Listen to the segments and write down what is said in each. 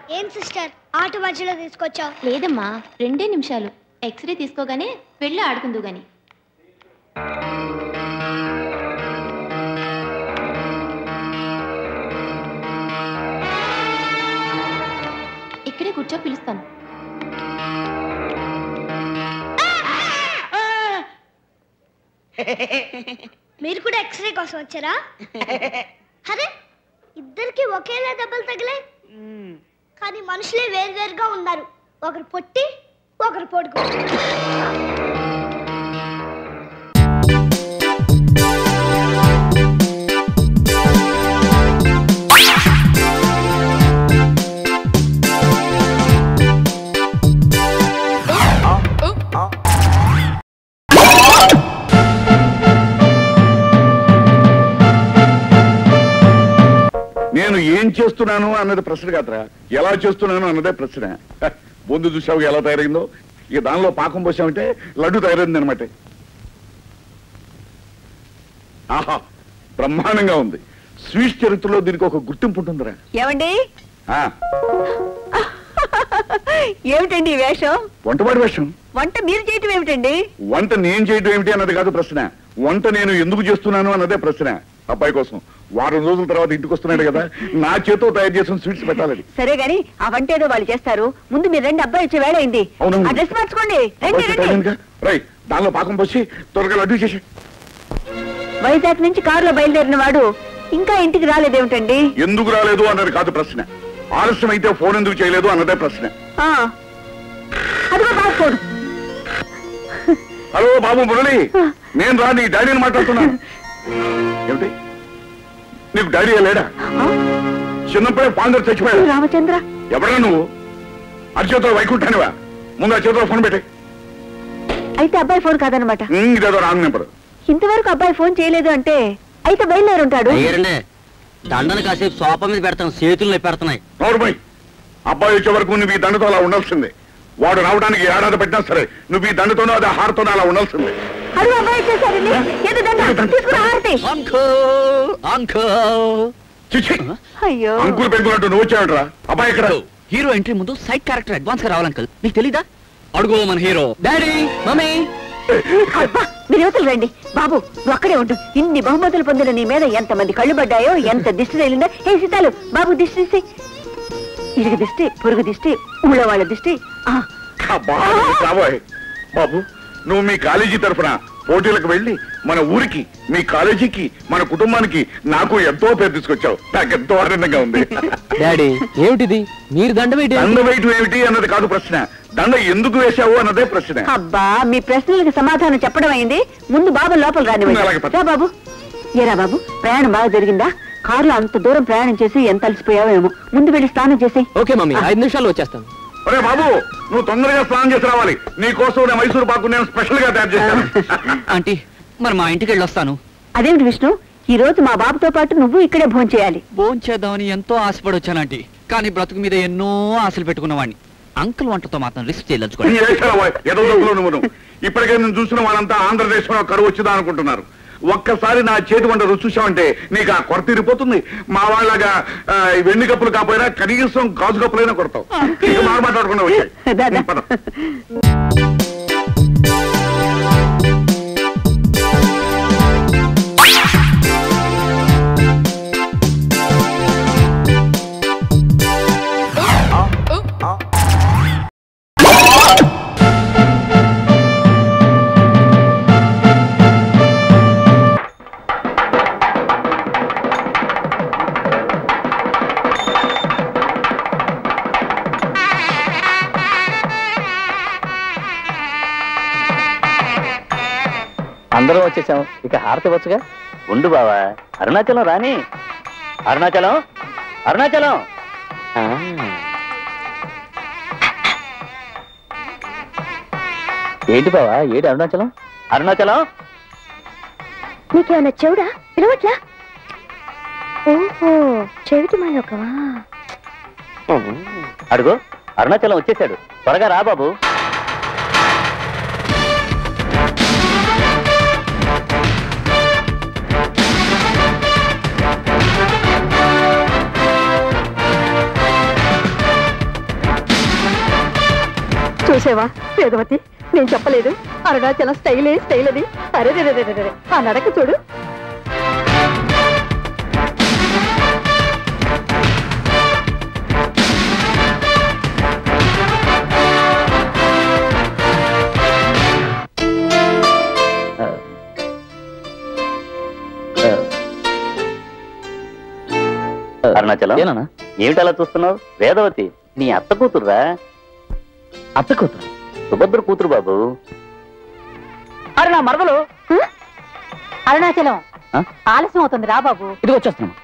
ఏం సిస్టర్ ఆట మధ్యలో తీసుకొచ్చావు లేదమ్మా రెండే నిమిషాలు ఎక్స్రే తీసుకోగానే వెళ్ళి ఆడుకుందు గాని ఇక్కడే కూర్చో పిలుస్తాను మీరు కూడా ఎక్స్రే కోసం వచ్చారా అరే ఇద్దరికి ఒకేలా దెబ్బలు తగిలాయి కానీ మనుషులే వేరువేరుగా ఉన్నారు ఒకరు పొట్టి ఒకరు పొడుగు నేను ఏం చేస్తున్నాను అన్నది ప్రశ్న కాదురా ఎలా చేస్తున్నాను అన్నదే ప్రశ్న హ, బొందు చూసావు ఎలా తయారైందో ఇక దానిలో పాకం పోసామంటే లడ్డు తయారైంది అనమాట ఆహా బ్రహ్మాండంగా ఉంది స్వీట్ చరిత్రలో దీనికి ఒక గుర్తింపు ఉంటుందిరా ఏమండి ఆ, ఏమిటండి ఈ వేషం వంటవాడి వేషం వంట మీరు చేయటం ఏమిటండి వంట నేను చేయడం ఏమిటి అన్నది కాదు ప్రశ్న వంట నేను ఎందుకు చేస్తున్నాను అన్నదే ప్రశ్న అబ్బాయి కోసం వారం రోజుల తర్వాత ఇంటికి వస్తున్నాడు కదా నా చేతో తయారు చేసిన స్వీట్స్ పెట్టాలని సరే గాని ఆ వంట ఏదో వాళ్ళు చేస్తారు ముందు మీరు రెండు అబ్బాయి వచ్చే వేళ అయింది అవునవును. ఆ డ్రెస్ మార్చుకోండి రండి రండి రై దానిలో పాకం పోసి త్వరగా లడ్డు చేసి వైజాగ్ నుంచి కారులో బయలుదేరిన వాడు ఇంకా ఇంటికి రాలేదేమిటండి ఎందుకు రాలేదు అన్నది కాదు ప్రశ్న ఆలస్యం అయితే ఫోన్ ఎందుకు చేయలేదు అన్నదే ప్రశ్న ఆ. అదిగో బాగా ఫోన్ హలో బాబు మురళి నేను రా నీ డాడీని మాట్లాడుతున్నాను ఏమిటి నీకు డాడీ లేడా ఆ? చిన్నప్పుడే ఫాదర్ చచ్చిపోయాడు రామచంద్ర ఎవడా నువ్వు అరిచేతో వైకుంఠానివా ముందు ఆ చేతిలో ఫోన్ పెట్టి అయితే అబ్బాయి ఫోన్ కాదనమాట ఇదేదో రాంగ్ నెంబర్ ఇంతవరకు అబ్బాయి ఫోన్ చేయలేదు అంటే అయితే బయలుదేరి ఉంటాడు అయ్యారండి దండను కాసేపు సోఫా మీద పెడతాను చేతులు పెడుతున్నాయి నోరుమై అబ్బాయి వచ్చే వరకు నువ్వు ఈ దండతో అలా ఉండాల్సిందే వాడు రావడానికి ఏడాది పెట్టినా సరే నువ్వు ఈ దండతోనో అది హారతోనో అలా ఉండాల్సిందే అడుగు అబ్బాయి వచ్చేసారండి ఏదో దండ తీసుకురా హారతి అంకుల్ అంకుల్ చిచ్చి అయ్యో అంకులు పెంకులంటూ నువ్వు వచ్చావంటరా అబ్బాయి ఇక్కడ హీరో ఎంట్రీ ముందు సైడ్ క్యారెక్టర్ అడ్వాన్స్ గా రావాలి అంకుల్ మీకు తెలీదా అడుగు మన హీరో డాడీ మమ్మీ అబ్బా మీరు యువతలు రండి బాబు నువ్వు అక్కడే ఉండు ఇన్ని బహుమతులు పొందిన నీ మీద ఎంత మంది కళ్ళు పడ్డాయో ఎంత దిష్టి తగిలిందో ఏ సీతాలు బాబు దిష్టి తీసి ఇరుగు దిష్టి పొరుగు దిష్టి ఊళ్ళో వాళ్ళ దిష్టి ఆ, అబ్బా, రాబోయ్ బాబు నువ్వు మీ కాలేజీ తరఫున పోటీలకు వెళ్ళి మన ఊరికి మీ కాలేజీకి మన కుటుంబానికి నాకు ఎంతో పేరు తీసుకొచ్చావు నాకు ఎంతో ఆనందంగా ఉంది డాడీ ఏమిటిది మీరు దండ దండ వేయటం ఏమిటి అన్నది కాదు ప్రశ్న దండ ఎందుకు వేశావు అన్నదే ప్రశ్న అబ్బా మీ ప్రశ్నలకు సమాధానం చెప్పడం అయింది ముందు బాబు లోపల అలాగే రానివ్వండి పద. రా బాబు ఏరా బాబు ప్రయాణం బాగా జరిగిందా కారులో అంత దూరం ప్రయాణం చేసి ఎంత అలసిపోయావో ఏమో ముందు వెళ్ళి స్నానం చేసి ఓకే మమ్మీ ఐదు నిమిషాల్లో వచ్చేస్తాను ఒరే బాబు నువ్వు తొందరగా స్నానం చేసి రావాలి నీ కోసం నేను మైసూరు పాకు నేను స్పెషల్ గా తయారు చేశాను ఆంటీ మరి మా ఇంటికి వెళ్ళి వస్తాను అదేమిటి విష్ణు ఈ రోజు మా బాబుతో పాటు నువ్వు ఇక్కడే భోజనం చేయాలి భోజనం చేద్దామని ఎంతో ఆశపడి వచ్చాను ఆంటీ కానీ బ్రతుకు మీద ఎన్నో ఆశలు పెట్టుకున్నవాడిని అంకుల్ వంటతో మాత్రం రిస్క్ చేయదలుచుకోండి ఏదో దొంగలు నువ్వు ఇప్పటికే నేను చూసిన వాళ్ళంతా ఆంధ్రదేశంలో కరువు వచ్చిందా అనుకుంటున్నారు ఒక్కసారి నా చేతి వంట రుచి చూసామంటే నీకు ఆ కొరత తీరిపోతుంది మా వాళ్ళగా ఆ, ఈ వెండి కప్పులు కాపోయినా కనీసం గాజు కప్పులైనా కొడతావు ఇక మాట మాట్లాడకుండా దా, దా. వచ్చాయి పద. అందరం వచ్చేసాం ఇక హారతి వచ్చుగా ఉండు బావా అరుణాచలం రాని అరుణాచలం అరుణాచలం ఆ. ఏంటి బావా ఏడు అరుణాచలం అరుణాచలం నీకేమన్నా చెవుడా పిలవట్లా ఓహో చెవిటి మాలోకవా అడుగు అరుణాచలం వచ్చేసాడు త్వరగా రా బాబు చూసావా వేదవతి నేను చెప్పలేదు అరుణాచలం స్టైలే స్టైల్ అది అరే రే, రే, రే, రే, రే. ఆ నడక చూడు అరుణాచలం ఏనన్నా ఏమిటి అలా చూస్తున్నావు వేదవతి నీ అత్త కూతురురా అత్త కూతురు సుభద్ర కూతురు బాబు అరే నా మరదలు అరుణాచలం ఆ? ఆలస్యం అవుతుంది రా బాబు ఇది వచ్చేస్తున్నాను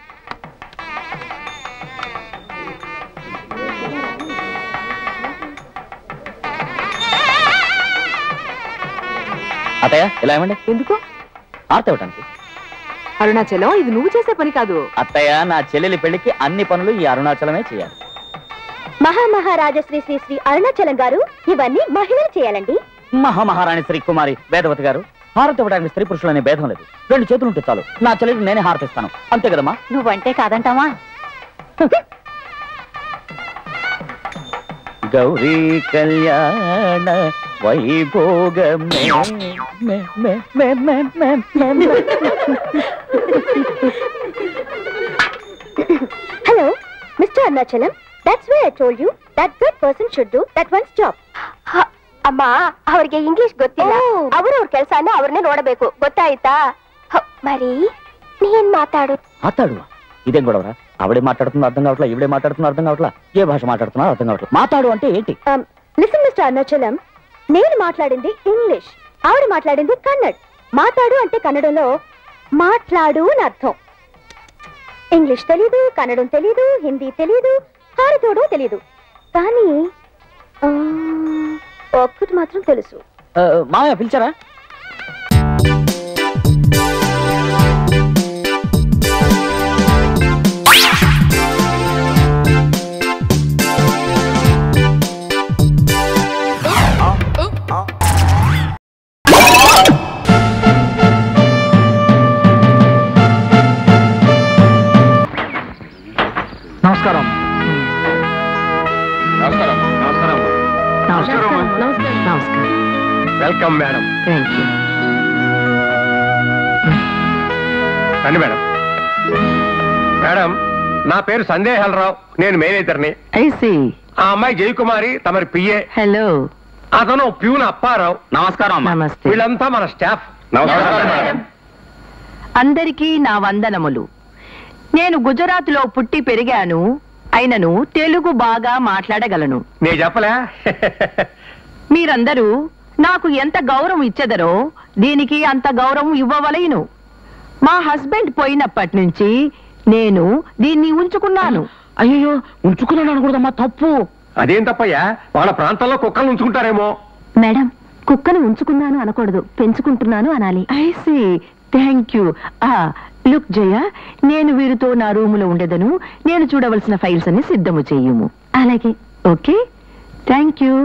అత్తయ్య ఇలా ఇవ్వండి ఎందుకు ఆర్తి ఇవ్వటానికి అరుణాచలం ఇది నువ్వు చేసే పని కాదు అత్తయ్య నా చెల్లెలి పెళ్లికి అన్ని పనులు ఈ అరుణాచలమే చేయాలి మహామహారాజశ్రీ శ్రీ శ్రీ అరుణాచలం గారు ఇవన్నీ మహిళలు చేయాలండి మహామహారాణి శ్రీ కుమారి వేదవతి గారు హారతి ఇవ్వడానికి స్త్రీ పురుషులు అనే భేదం లేదు రెండు చేతులు ఉంటే చాలు నా చెల్లెలికి నేనే హారతిస్తాను అంతే కదమ్మా నువ్వంటే కాదంటావా గౌరీ కళ్యాణ వైభోగమే మే, మే, మే, మే, మే, మే, మే. Hello mister Arunachalam that's way I told you that good person should do that once job ಅಮ್ಮ ಅವರಿಗೆ ಇಂಗ್ಲಿಷ್ ಗೊತ್ತಿಲ್ಲ ಅವರವ್ರ ಕೆಲಸನ ಅವ್ರನ್ನೇ ನೋಡಬೇಕು ಗೊತ್ತಾಯ್ತಾ ಹ, మరి ನೀನ್ ಮಾತಾಡು మాట్లాడు ఇదేం గొడవరా ఆవిడే మాట్లాడుతున్నా అర్థం కావట్లా ఈవిడే మాట్లాడుతున్నా అర్థం కావట్లా ఏ భాష మాట్లాడుతున్నా అర్థం కావట్లా మాట్లాడు అంటే ఏంటి లిసన్ మిస్టర్ అరుణాచలం నేను మాట్లాడింది ఇంగ్లీష్ ఆవిడ మాట్లాడింది కన్నడ్ మాట్లాడు అంటే కన్నడంలో మాట్లాడు అని అర్థం ఇంగ్లీష్ తెలీదు కన్నడం తెలీదు హిందీ తెలీదు హారతోడు తెలీదు కానీ ఆ, ఒక్కటి మాత్రం తెలుసు ఆ, మామయ్య పిలిచారా నమస్కారం నమస్కారం నమస్కారం నమస్కారం నమస్కారం వెల్కమ్ మేడం థ్యాంక్ యూ రండి మేడం మేడం నా పేరు సందేహాలరావు నేను మేనేజర్ని ఐసి ఆ అమ్మాయి జయకుమారి తమరి పిఏ హలో అతను ప్యూన్ అప్పారావు నమస్కారం అమ్మా. నమస్తే వీళ్ళంతా మన స్టాఫ్ నమస్కారం మేడం అందరికీ నా వందనములు నేను గుజరాత్లో పుట్టి పెరిగాను అయినను తెలుగు బాగా మాట్లాడగలను నేను చెప్పలే మీరందరూ నాకు ఎంత గౌరవం ఇచ్చెదరో దీనికి అంత గౌరవం ఇవ్వవలేను మా హస్బెండ్ పోయినప్పటి నుంచి నేను దీన్ని ఉంచుకున్నాను అయ్యో ఉంచుకున్నాను అనకూడదమ్మా తప్పు అదేం తప్పయ్యా వాళ్ళ ప్రాంతంలో కుక్కలు ఉంచుకుంటారేమో మేడం కుక్కను ఉంచుకున్నాను అనకూడదు పెంచుకుంటున్నాను అనాలి ఐసి థ్యాంక్ యూ ఆ లుక్ జయ నేను వీరితో నా రూములో ఉండేదను నేను చూడవలసిన ఫైల్స్ అన్ని సిద్ధము చెయ్యము అలాగే ఓకే థ్యాంక్ యూ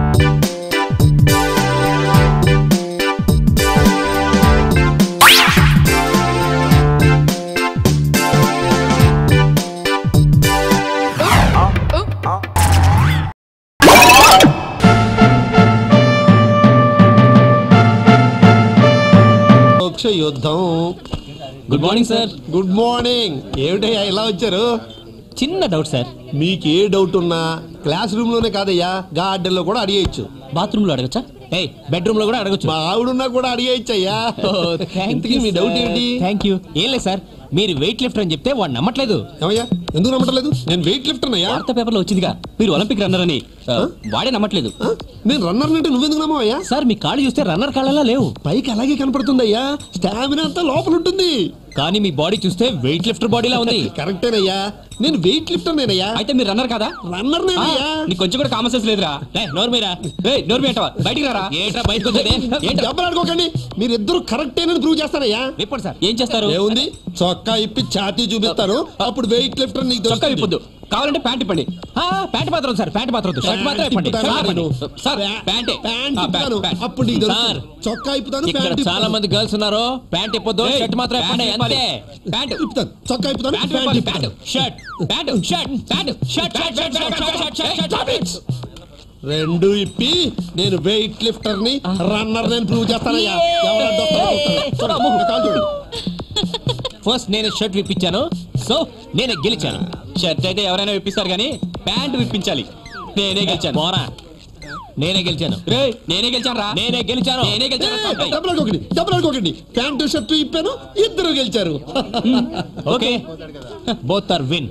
మోక్ష యుద్ధం good morning sir good morning ఏమిటయ్యా ఇలా వచ్చారు చిన్న డౌట్ సార్ మీకు ఏ డౌట్ ఉన్నా క్లాస్ రూమ్ లోనే కాదయ్యా గార్డెన్ లో కూడా అడిగేయచ్చు బాత్రూమ్ లో అడగచ్చా ఏ బెడ్రూమ్ లో కూడా అడగచ్చు మా ఆవిడున్నా కూడా అడిగేయచ్చు అయ్యా ఇంతకీ మీ డౌట్ ఏంటి థ్యాంక్ యూ ఏం లేదు సార్ మీరు వెయిట్ లిఫ్టర్ అని చెప్తే వాడు నమ్మట్లేదు ఏమయ్యా ఎందుకు నమ్మట్లేదు నేను వెయిట్ లిఫ్టర్ అయ్యా వార్తా పేపర్ లో వచ్చిందిగా మీరు ఒలింపిక్ రన్నర్ అని ఆ, వాడే నమ్మట్లేదు నేను రన్నర్ అంటే నువ్వెందుకు నమ్మవయ్యా సార్ మీ కాళ్ళు చూస్తే రన్నర్ కాళ్ళలా లేవు పైకి అలాగే కనపడుతుందయ్యా స్టామినా అంతా లోపల ఉంటుంది కానీ మీ బాడీ చూస్తే వెయిట్ లిఫ్టర్ బాడీలా ఉంది కరెక్టేనయ్యా నేను వెయిట్ లిఫ్టర్ నేనయ్యా అయితే మీరు రన్నర్ కదా రన్నర్ ఆ, నేనయ్యా నీకు కొంచెం కూడా కామన్ సెన్స్ లేదురా ఏ, నోరు మీరా ఏ నోరు మీ అంటావా బయటికి రారా ఏంట్రా బయటకు వచ్చేది ఏంట్రా దెబ్బలు ఆడుకోకండి మీరిద్దరు కరెక్టేనని ప్రూవ్ చేస్తానయ్యా రిపోర్ట్ సార్ ఏం చేస్తారు ఏముంది చొక్కా ఇప్పి ఛాతీ చూపిస్తాను అప్పుడు వెయిట్ లిఫ్టర్ నీకు చొక్కా తెలుస్తుంది. విప్పొద్దు కావాలంటే ప్యాంట్ ఇప్పండి ఆ, ప్యాంట్ మాత్రం వద్దు సార్ ప్యాంట్ మాత్రం వద్దు షర్ట్ మాత్రం ఇప్పండి ఇప్పుతాను షర్ట్ నేను. ఇప్పండి. సార్ ప్యాంటే ప్యాంట్ ఆ, ఇప్పుతాను. ప్యాంట్. అప్పుడు నీకు సార్ తెలుస్తుంది. చొక్కా ఇప్పుతాను ఇక్కడ ప్యాంట్ చాలా ఇప్పుతాను. మంది గర్ల్స్ ఉన్నారు ప్యాంట్ ఇప్పొద్దు షర్ట్ మాత్రం ఇప్పండి అంతే ప్యాంట్ ఇప్పుతాను చొక్కా ఇప్పుతాను ప్యాంట్ ప్యాంట్ ఇప్పాలి, ప్యాంట్ ఇప్పుతాను shirt pant shirt pant shirt shirt shirt shirt shirt shirt shirt shirt రెండు ఇప్పి నేను వెయిట్ లిఫ్టర్ ని రన్నర్ నేను ప్రూవ్ చేస్తానయ్యా ఎవరు అడ్డొస్తారో చూస్తాను. చూడు, నా కాలు చూడు ఫస్ట్ నేనే షర్ట్ విప్పించాను సో నేనే గెలిచాను షర్ట్ అయితే ఎవరైనా విప్పిస్తారు కానీ ప్యాంట్ విప్పించాలి నేనే గెలిచాను పోరా నేనే గెలిచాను రే నేనే గెలిచాను రా నేనే గెలిచాను నేనే గెలిచాను డబ్బులు అనుకోకండి డబ్బులు అనుకోకండి ప్యాంటు షర్టు ఇప్పాను ఇద్దరు గెలిచారు okay both are win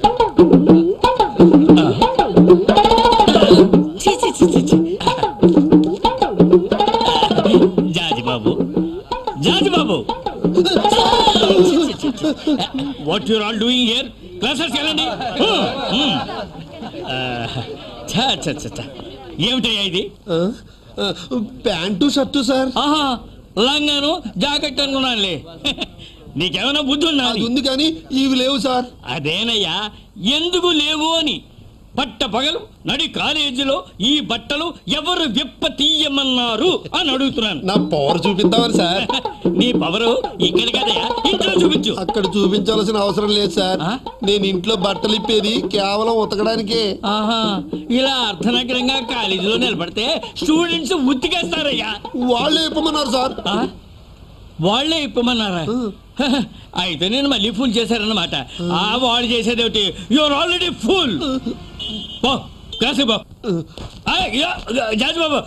Jaji Babu Jaji Babu what you're all doing here classes వెళ్ళండి ఏమిటయ్యా ఇది ఆ, ఆ, ప్యాంటు షర్టు సార్ ఆహా లంగాను జాకెట్ అనుకున్నానులే నీకేమైనా బుద్ధి ఉందా అది ఉంది కానీ ఇవి లేవు సార్ అదేనయ్యా ఎందుకు లేవు అని పట్ట పగలు నడి కాలేజీలో ఈ బట్టలు ఎవరు విప్ప తీయమన్నారు అని అడుగుతున్నాను నా పవర్ చూపిద్దామని సార్ నీ పవరు ఇక్కడ కదయా ఇంట్లో చూపించు అక్కడ చూపించాల్సిన అవసరం లేదు సార్ ఆ? నేను ఇంట్లో బట్టలు ఇప్పేది కేవలం ఉతకడానికే ఆహా ఇలా అర్థనగరంగా కాలేజీలో నిలబడితే స్టూడెంట్స్ ఉతికేస్తారయ్యా వాళ్ళే ఇప్పమన్నారు సార్ ఆ? వాళ్ళే ఇప్పమన్నారా అయితే నేను మళ్ళీ ఫుల్ చేశారన్నమాట ఆ వాళ్ళు చేసేది ఒకటి యువర్ ఆల్రెడీ ఫుల్ కాసి Babu Jaji Babu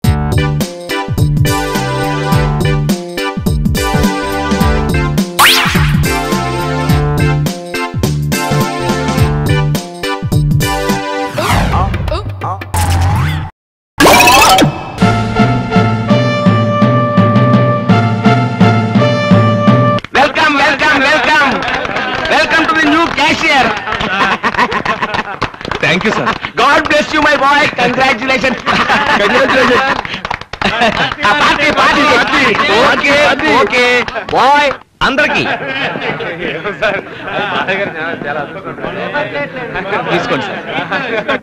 welcome welcome welcome welcome to the new cashier thank you sir God bless you my boy congratulation congratulation party party okay okay boy అందరికి తీసుకోండి sir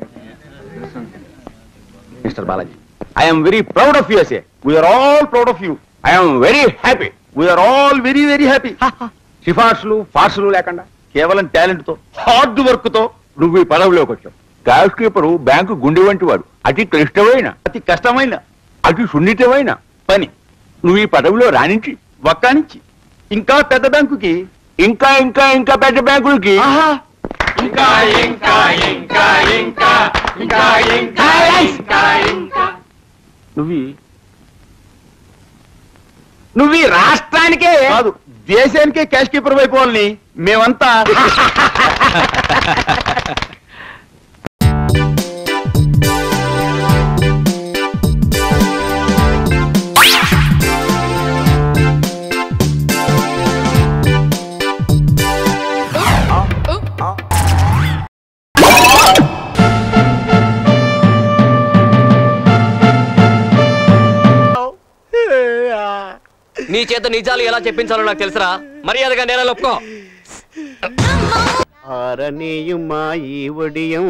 mister Balaji I'm very proud of USA we are all proud of you I'm very happy we are all very very happy సిఫార్సులు ఫార్సులు లేకుండా కేవలం talent తో hard work తో నువ్వు ఈ పదవిలోకి వచ్చావు క్యాష్ కీపర్ బ్యాంకు గుండె వంటి వాడు అతి క్లిష్టమైన అతి కష్టమైన అతి సున్నితమైన పని నువ్వు ఈ పదవిలో రాణించి వక్కానించి ఇంకా పెద్ద బ్యాంకుకి ఇంకా ఇంకా ఇంకా పెద్ద బ్యాంకులకి ఇంకా ఇంకా ఇంకా ఇంకా ఇంకా ఇంకా ఇంకా ఇంకా నువ్వు ఈ- నువ్వు ఈ రాష్ట్రానికే కాదు దేశానికే క్యాష్ కీపర్ అయిపోవాలని మేమంతా నీ చేత నిజాలు ఎలా చెప్పించాలో నాకు తెలుసురా మర్యాదగా నేల ఒప్పుకో ఆరనీయుమా ఈ ఒడియం